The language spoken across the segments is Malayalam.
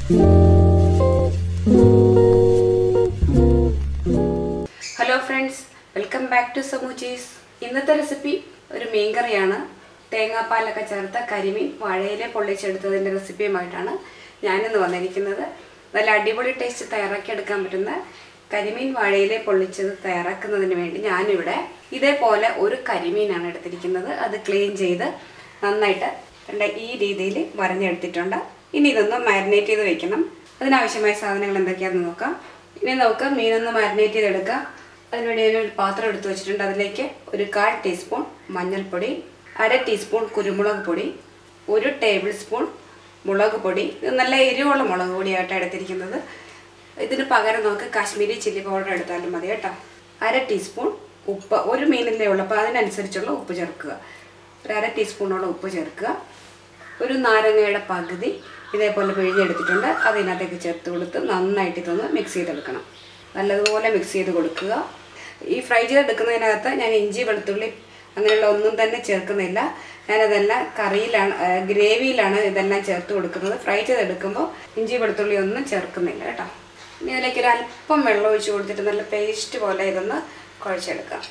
hello friends welcome back to സമൂച്ചീസ് ഇന്നത്തെ റെസിപ്പി ഒരു മീൻകറിയാണ് തേങ്ങാപ്പാലൊക്കെ ചേർത്ത കരിമീൻ വാഴയിലെ പൊള്ളിച്ചെടുത്തതിൻ്റെ റെസിപ്പിയുമായിട്ടാണ് ഞാനിന്ന് വന്നിരിക്കുന്നത് നല്ല അടിപൊളി ടേസ്റ്റ് തയ്യാറാക്കിയെടുക്കാൻ പറ്റുന്ന കരിമീൻ വാഴയിലെ പൊള്ളിച്ചത് തയ്യാറാക്കുന്നതിന് വേണ്ടി ഞാനിവിടെ ഇതേപോലെ ഒരു കരിമീനാണ് എടുത്തിരിക്കുന്നത് അത് ക്ലീൻ ചെയ്ത് നന്നായിട്ട് കണ്ട ഈ രീതിയിൽ വരഞ്ഞെടുത്തിട്ടുണ്ട് ഇനി ഇതൊന്ന് മാരിനേറ്റ് ചെയ്ത് വെക്കണം അതിനാവശ്യമായ സാധനങ്ങൾ എന്തൊക്കെയാണെന്ന് നോക്കാം ഇനി നമുക്ക് മീനൊന്ന് മാരിനേറ്റ് ചെയ്തെടുക്കാം അതിനുവേണ്ടി ഞാൻ ഒരു പാത്രം എടുത്ത് വെച്ചിട്ടുണ്ട് അതിലേക്ക് ഒരു കാൽ ടീസ്പൂൺ മഞ്ഞൾപ്പൊടി അര ടീസ്പൂൺ കുരുമുളക് പൊടി ഒരു ടേബിൾ സ്പൂൺ മുളക് പൊടി ഇത് നല്ല എരിവുള്ള മുളക് പൊടിയായിട്ടാണ് എടുത്തിരിക്കുന്നത് ഇതിന് പകരം നമുക്ക് കാശ്മീരി ചില്ലി പൗഡർ എടുത്താലും മതി കേട്ടോ അര ടീസ്പൂൺ ഉപ്പ് ഒരു മീനിലേ ഉള്ളൂ അപ്പോൾ അതിനനുസരിച്ചുള്ള ഉപ്പ് ചേർക്കുക ഒരു അര ടീസ്പൂണോളം ഉപ്പ് ചേർക്കുക ഒരു നാരങ്ങയുടെ പകുതി ഇതേപോലെ പിഴിഞ്ഞെടുത്തിട്ടുണ്ട് അതിനകത്തേക്ക് ചേർത്ത് കൊടുത്ത് നന്നായിട്ട് ഇതൊന്ന് മിക്സ് ചെയ്തെടുക്കണം നല്ലതുപോലെ മിക്സ് ചെയ്ത് കൊടുക്കുക ഈ ഫ്രൈ ചെയ്തെടുക്കുന്നതിനകത്ത് ഞാൻ ഇഞ്ചി വെളുത്തുള്ളി അങ്ങനെയുള്ള ഒന്നും തന്നെ ചേർക്കുന്നില്ല ഞാനതെല്ലാം കറിയിലാണ് ആ, ഗ്രേവിയിലാണ് ഇതെല്ലാം ചേർത്ത് കൊടുക്കുന്നത് ഫ്രൈ ചെയ്തെടുക്കുമ്പോൾ ഇഞ്ചി വെളുത്തുള്ളി ഒന്നും ചേർക്കുന്നില്ല കേട്ടോ ഇനി ഇതിലേക്ക് ഒരു അല്പം വെള്ളം ഒഴിച്ച് കൊടുത്തിട്ട് നല്ല പേസ്റ്റ് പോലെ ഇതൊന്ന് കുഴച്ചെടുക്കാം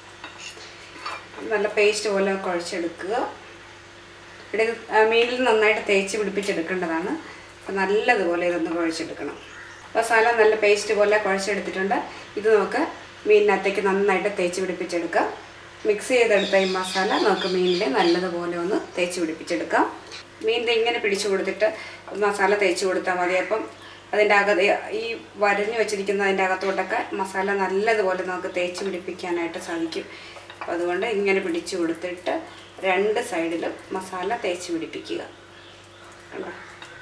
നല്ല പേസ്റ്റ് പോലെ കുഴച്ചെടുക്കുക ഇവിടെ ഇത് ആ മീനിൽ നന്നായിട്ട് തേച്ച് പിടിപ്പിച്ചെടുക്കേണ്ടതാണ് അപ്പോൾ നല്ലതുപോലെ ഇതൊന്ന് കുഴച്ചെടുക്കണം മസാല നല്ല പേസ്റ്റ് പോലെ കുഴച്ചെടുത്തിട്ടുണ്ട് ഇത് നമുക്ക് മീനിനകത്തേക്ക് നന്നായിട്ട് തേച്ച് പിടിപ്പിച്ചെടുക്കാം മിക്സ് ചെയ്തെടുത്ത ഈ മസാല നമുക്ക് മീനിൽ നല്ലതുപോലെ ഒന്ന് തേച്ച് പിടിപ്പിച്ചെടുക്കാം മീനിൻ്റെ ഇങ്ങനെ പിടിച്ചു കൊടുത്തിട്ട് മസാല തേച്ച് കൊടുത്താൽ മതി അപ്പം അതിൻ്റെ അകത്ത് ഈ വരഞ്ഞു വെച്ചിരിക്കുന്ന അതിൻ്റെ അകത്തോട്ടൊക്കെ മസാല നല്ലതുപോലെ നമുക്ക് തേച്ച് പിടിപ്പിക്കാനായിട്ട് സാധിക്കും അപ്പോൾ അതുകൊണ്ട് ഇങ്ങനെ പിടിച്ചു കൊടുത്തിട്ട് രണ്ട് സൈഡിലും മസാല തേച്ച് പിടിപ്പിക്കുക കണ്ടോ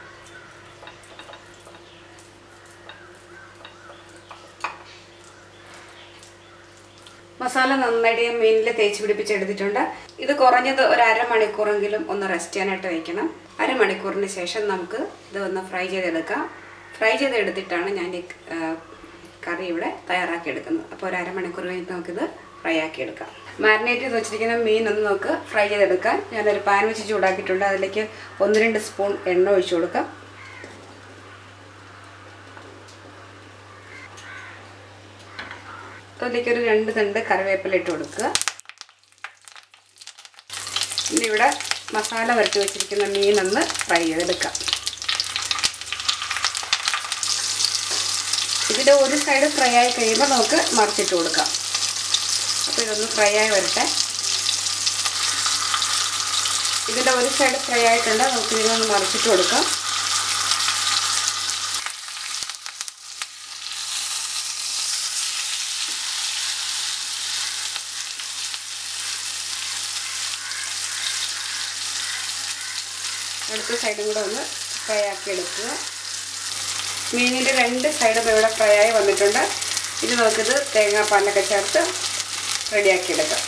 മസാല നന്നായിട്ട് ഞാൻ മീനിൽ തേച്ച് പിടിപ്പിച്ചെടുത്തിട്ടുണ്ട് ഇത് കുറഞ്ഞത് ഒരു അരമണിക്കൂറെങ്കിലും ഒന്ന് റെസ്റ്റ് ചെയ്യാനായിട്ട് വയ്ക്കണം അരമണിക്കൂറിന് ശേഷം നമുക്ക് ഇത് ഒന്ന് ഫ്രൈ ചെയ്തെടുക്കാം ഫ്രൈ ചെയ്തെടുത്തിട്ടാണ് ഞാൻ ഈ ആ, കറി ഇവിടെ തയ്യാറാക്കി എടുക്കുന്നത് അപ്പോൾ ഒരു അരമണിക്കൂർ കഴിഞ്ഞിട്ട് നമുക്കിത് ഫ്രൈ ആക്കി എടുക്കാം മാരിനേറ്റ് ചെയ്ത് വെച്ചിരിക്കുന്ന മീൻ ഒന്ന് നമുക്ക് ഫ്രൈ ചെയ്തെടുക്കാൻ ഞാനൊരു പാൻ വെച്ച് ചൂടാക്കിയിട്ടുണ്ട് അതിലേക്ക് ഒന്ന് രണ്ട് സ്പൂൺ എണ്ണ ഒഴിച്ചു കൊടുക്കാം അതിലേക്ക് ഒരു രണ്ട് തണ്ട് കറിവേപ്പില ഇട്ട് കൊടുക്കുക ഇനി ഇവിടെ മസാല വരട്ടി വെച്ചിരിക്കുന്ന മീനൊന്ന് ഫ്രൈ ചെയ്തെടുക്കാം ഇതിൻ്റെ ഒരു സൈഡ് ഫ്രൈ ആയി കഴിയുമ്പോൾ നമുക്ക് മറിച്ചിട്ട് കൊടുക്കാം അപ്പോൾ ഇതൊന്ന് ഫ്രൈ ആയി വരട്ടെ ഇതിൻ്റെ ഒരു സൈഡ് ഫ്രൈ ആയിട്ടുണ്ട് നമുക്ക് ഇതിനൊന്ന് മറിച്ചിട്ട് കൊടുക്കാം അടുത്ത സൈഡും കൂടെ ഒന്ന് ഫ്രൈ ആക്കി എടുക്കുക മീനിൻ്റെ രണ്ട് സൈഡും ഇവിടെ ഫ്രൈ ആയി വന്നിട്ടുണ്ട് ഇത് നമുക്കിത് തേങ്ങാപ്പാലൊക്കെ ചേർത്ത് റെഡിയാക്കി എടുക്കാം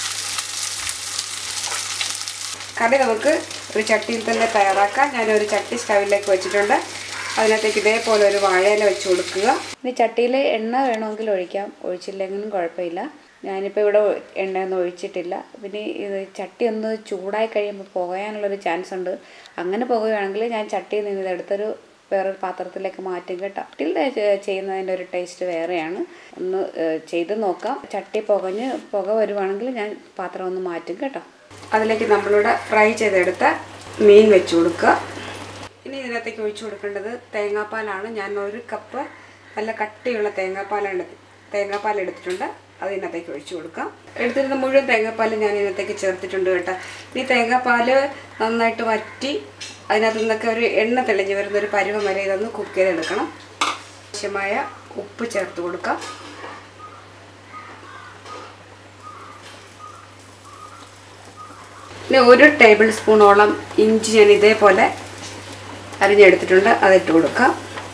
കറി നമുക്ക് ഒരു ചട്ടിയിൽ തന്നെ തയ്യാറാക്കാം ഞാനൊരു ചട്ടി സ്റ്റവിലേക്ക് വെച്ചിട്ടുണ്ട് അതിനകത്തേക്ക് ഇതേപോലെ ഒരു വാഴയില വെച്ച് കൊടുക്കുക ഇനി ചട്ടിയിൽ എണ്ണ വേണമെങ്കിൽ ഒഴിക്കാം ഒഴിച്ചില്ലെങ്കിലും കുഴപ്പമില്ല ഞാനിപ്പോൾ ഇവിടെ എണ്ണയൊന്നും ഒഴിച്ചിട്ടില്ല പിന്നെ ഇത് ചട്ടി ഒന്ന് ചൂടായി കഴിയുമ്പോൾ പുകയാനുള്ളൊരു ചാൻസ് ഉണ്ട് അങ്ങനെ പുകയാണെങ്കിൽ ഞാൻ ചട്ടിയിൽ നിന്ന് ഇതെടുത്തൊരു വേറൊരു പാത്രത്തിലേക്ക് മാറ്റും കേട്ടോ ചട്ടിയിൽ ചെയ്യുന്നതിൻ്റെ ഒരു ടേസ്റ്റ് വേറെയാണ് ഒന്ന് ഏഹ്, ചെയ്ത് നോക്കാം ചട്ടി പുകഞ്ഞ് പുക വരുവാണെങ്കിൽ ഞാൻ പാത്രം ഒന്ന് മാറ്റും കേട്ടോ അതിലേക്ക് നമ്മളിവിടെ ഫ്രൈ ചെയ്തെടുത്ത മീൻ വെച്ച് കൊടുക്കുക ഇനി ഇതിനകത്തേക്ക് ഒഴിച്ചു കൊടുക്കേണ്ടത് തേങ്ങാപ്പാലാണ് ഞാൻ ഒരു കപ്പ് നല്ല കട്ടിയുള്ള തേങ്ങാപ്പാലാണ് തേങ്ങാപ്പാൽ എടുത്തിട്ടുണ്ട് അത് ഇതിനകത്തേക്ക് ഒഴിച്ചു കൊടുക്കാം എടുത്തിരുന്ന മുഴുവൻ തേങ്ങാപ്പാൽ ഞാൻ ഇതിനകത്തേക്ക് ചേർത്തിട്ടുണ്ട് കേട്ടോ ഈ തേങ്ങാപ്പാൽ നന്നായിട്ട് വറ്റി അതിനകത്ത് നിന്നൊക്കെ ഒരു എണ്ണ തെളിഞ്ഞ് വരുന്ന ഒരു പരുവം വരെ ഇതൊന്ന് കുക്ക് ചെയ്തെടുക്കണം ആവശ്യമായ ഉപ്പ് ചേർത്ത് കൊടുക്കാം പിന്നെ ഒരു ടേബിൾ സ്പൂണോളം ഇഞ്ചി ഞാൻ ഇതേപോലെ അരിഞ്ഞെടുത്തിട്ടുണ്ട് അതിട്ട് കൊടുക്കാം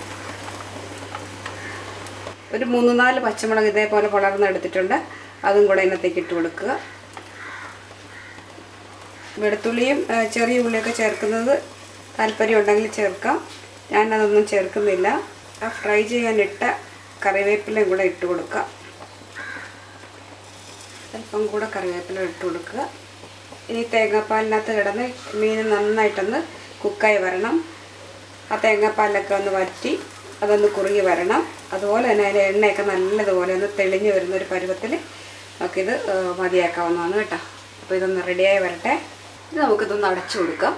ഒരു മൂന്ന് നാല് പച്ചമുളക് ഇതേപോലെ വളർന്നെടുത്തിട്ടുണ്ട് അതും കൂടെ ഇതിനകത്തേക്ക് ഇട്ട് കൊടുക്കുക വെളുത്തുള്ളിയും ആ, ചെറിയ ഉള്ളിയൊക്കെ ചേർക്കുന്നത് താല്പര്യം ഉണ്ടെങ്കിൽ ചേർക്കാം ഞാനതൊന്നും ചേർക്കുന്നില്ല ആ ഫ്രൈ ചെയ്യാനിട്ട കറിവേപ്പിലയും കൂടെ ഇട്ട് കൊടുക്കാം അല്പം കൂടെ കറിവേപ്പില ഇട്ട് കൊടുക്കുക ഇനി തേങ്ങാപ്പാലിനകത്ത് കിടന്ന് മീൻ നന്നായിട്ടൊന്ന് കുക്കായി വരണം ആ തേങ്ങാപ്പാലൊക്കെ ഒന്ന് വറ്റി അതൊന്ന് കുറുകി വരണം അതുപോലെ തന്നെ അതിൻ്റെ എണ്ണയൊക്കെ നല്ലതുപോലെ ഒന്ന് തെളിഞ്ഞ് വരുന്ന ഒരു പരുവത്തിൽ നമുക്കിത് ഏഹ്, മതിയാക്കാവുന്നതാണ് കേട്ടോ അപ്പോൾ ഇതൊന്ന് റെഡിയായി വരട്ടെ ഇത് നമുക്കിതൊന്ന് അടച്ചു കൊടുക്കാം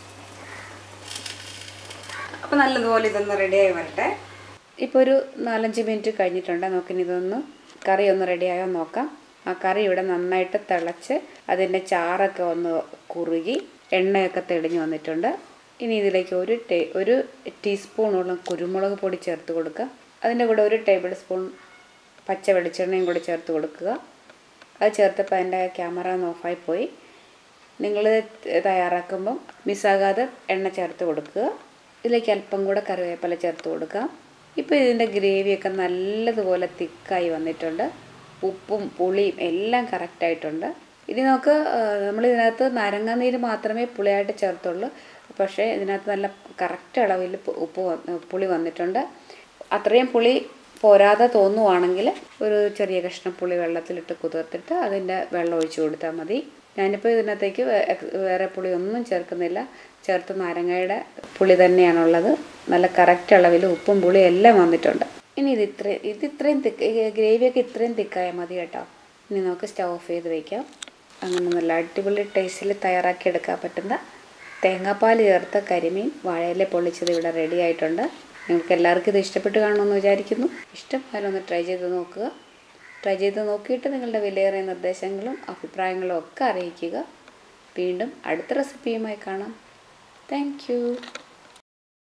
അപ്പോൾ നല്ലതുപോലെ ഇതൊന്ന് റെഡിയായി വരട്ടെ ഇപ്പോൾ ഒരു നാലഞ്ച് മിനിറ്റ് കഴിഞ്ഞിട്ടുണ്ട് നമുക്കിനി ഇതൊന്ന് കറി ഒന്ന് റെഡിയായോ നോക്കാം ആ കറി ഇവിടെ നന്നായിട്ട് തിളച്ച് അതിൻ്റെ ചാറൊക്കെ ഒന്ന് കുറുകി എണ്ണയൊക്കെ തെളിഞ്ഞ് വന്നിട്ടുണ്ട് ഇനി ഇതിലേക്ക് ഒരു ടേ ഒരു ടീസ്പൂണോളം കുരുമുളക് പൊടി ചേർത്ത് കൊടുക്കുക അതിൻ്റെ കൂടെ ഒരു ടേബിൾ സ്പൂൺ പച്ച വെളിച്ചെണ്ണയും കൂടി ചേർത്ത് കൊടുക്കുക അത് ചേർത്തപ്പോൾ അതിൻ്റെ ക്യാമറ ഒന്ന് ഓഫായി പോയി നിങ്ങൾ തയ്യാറാക്കുമ്പം മിസ്സാകാതെ എണ്ണ ചേർത്ത് കൊടുക്കുക ഇതിലേക്ക് അല്പം കൂടെ കറിവേപ്പില ചേർത്ത് കൊടുക്കുക ഇപ്പോൾ ഇതിൻ്റെ ഗ്രേവിയൊക്കെ നല്ലതുപോലെ തിക്കായി വന്നിട്ടുണ്ട് ഉപ്പും പുളിയും എല്ലാം കറക്റ്റായിട്ടുണ്ട് ഇനി നമുക്ക് നമ്മൾ ഇതിനകത്ത് നാരങ്ങാനീര് മാത്രമേ പുളിയായിട്ട് ചേർത്തുള്ളൂ പക്ഷേ ഇതിനകത്ത് നല്ല കറക്റ്റ് അളവിൽ പു- ഉപ്പ് വന്ന് പുളി വന്നിട്ടുണ്ട് അത്രയും പുളി പോരാതെ തോന്നുവാണെങ്കിൽ ഒരു ചെറിയ കഷ്ണം പുളി വെള്ളത്തിലിട്ട് കുതിർത്തിട്ട് അതിൻ്റെ വെള്ളം ഒഴിച്ചു കൊടുത്താൽ മതി ഞാനിപ്പോൾ ഇതിനകത്തേക്ക് വേ- എക്സ്- വേറെ പുളി ഒന്നും ചേർക്കുന്നില്ല ചേർത്ത് നാരങ്ങയുടെ പുളി തന്നെയാണുള്ളത് നല്ല കറക്റ്റ് അളവിൽ ഉപ്പും പുളിയും എല്ലാം വന്നിട്ടുണ്ട് ഇനി ഇത് ഇത്രയും ഇത് ഇത്രയും തിക്ക് ഗ്രേവിയൊക്കെ ഇത്രയും തിക്കായാൽ മതി കേട്ടോ ഇനി നമുക്ക് സ്റ്റവ് ഓഫ് ചെയ്ത് വയ്ക്കാം അങ്ങനെ നല്ല അടിപൊളി ടേസ്റ്റിൽ തയ്യാറാക്കി എടുക്കാൻ പറ്റുന്ന തേങ്ങാപ്പാൽ ചേർത്ത കരിമീൻ വാഴയില പൊള്ളിച്ചത് ഇവിടെ റെഡി ആയിട്ടുണ്ട് നിങ്ങൾക്ക് എല്ലാവർക്കും ഇത് ഇഷ്ടപ്പെട്ട് കാണുമെന്ന് വിചാരിക്കുന്നു ഇഷ്ടമായാലും ഒന്ന് ട്രൈ ചെയ്ത് നോക്കുക ട്രൈ ചെയ്ത് നോക്കിയിട്ട് നിങ്ങളുടെ വിലയേറിയ നിർദ്ദേശങ്ങളും അഭിപ്രായങ്ങളും ഒക്കെ അറിയിക്കുക വീണ്ടും അടുത്ത റെസിപ്പിയുമായി കാണാം താങ്ക്